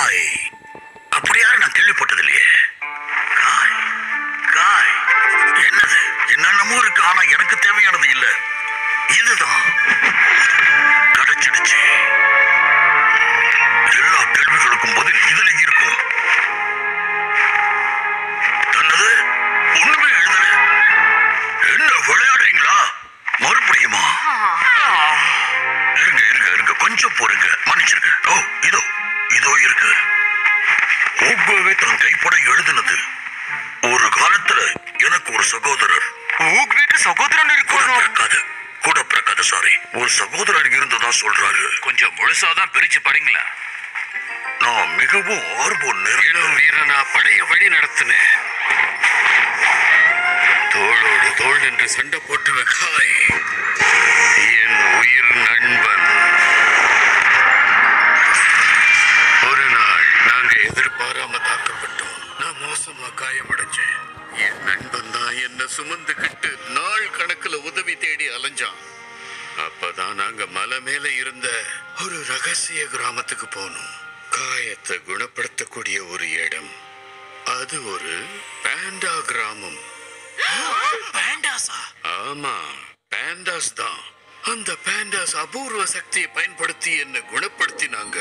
காய் அப்படியா நான் கேள்விப்பட்டது இல்லையே காய் காய் என்னது என்னென்னமோ இருக்கு ஆனா எனக்கு தேவையானது இல்ல இதுதான் கிடைச்சிடுச்சு எல்லா கேள்விகளுக்கும் பதில் இதுல இருக்கும் என்னது ஒண்ணுமே எழுதல என்ன விளையாடுறீங்களா மறுபடியுமா இருங்க இருங்க இருங்க கொஞ்சம் பொறுங்க மன்னிச்சிருங்க ஓ இதோ இதோ இருக்கு ஓகோவே தன் கைப்பட எழுதினது ஒரு காலத்துல எனக்கு ஒரு சகோதரர் வீட்டு சகோதரன் கூட பிறக்காது கூட பிறக்காது சாரி ஒரு சகோதரர் இருந்ததா சொல்றாரு கொஞ்சம் முழுசாதான் பிரிச்சு படிங்களா நான் மிகவும் ஆர்வம் நிறைய இளம் வீரனா படைய வழி நடத்தினேன் தோளோடு தோள் என்று சண்டை போட்டு காய் என் உயிர் நண்பன் ஒரு நாள் நாங்க எதிர்பாராம தாக்கப்பட்டோம் நான் மோசமா காயமடைஞ்சேன் என் நண்பன் தான் என்ன சுமந்துக்கிட்டு நாள் கணக்குல உதவி தேடி அலைஞ்சான் அப்பதான் நாங்க மலை மேல இருந்த ஒரு ரகசிய கிராமத்துக்கு போனோம் காயத்தை குணப்படுத்தக்கூடிய ஒரு இடம் அது ஒரு பேண்டா கிராமம் ஆமா பேண்டாஸ் தான் அந்த பேண்டாஸ் அபூர்வ சக்தியை பயன்படுத்தி என்ன குணப்படுத்தினாங்க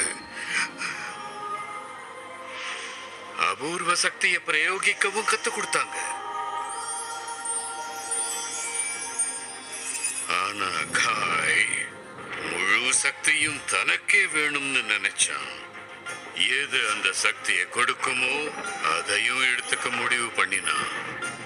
அபூர்வ சக்தியை பிரயோகிக்கவும் கத்து கொடுத்தாங்க ஆனா காய் முழு சக்தியும் தனக்கே வேணும்னு நினைச்சான் எது அந்த சக்தியை கொடுக்குமோ அதையும் எடுத்துக்க முடிவு பண்ணினான்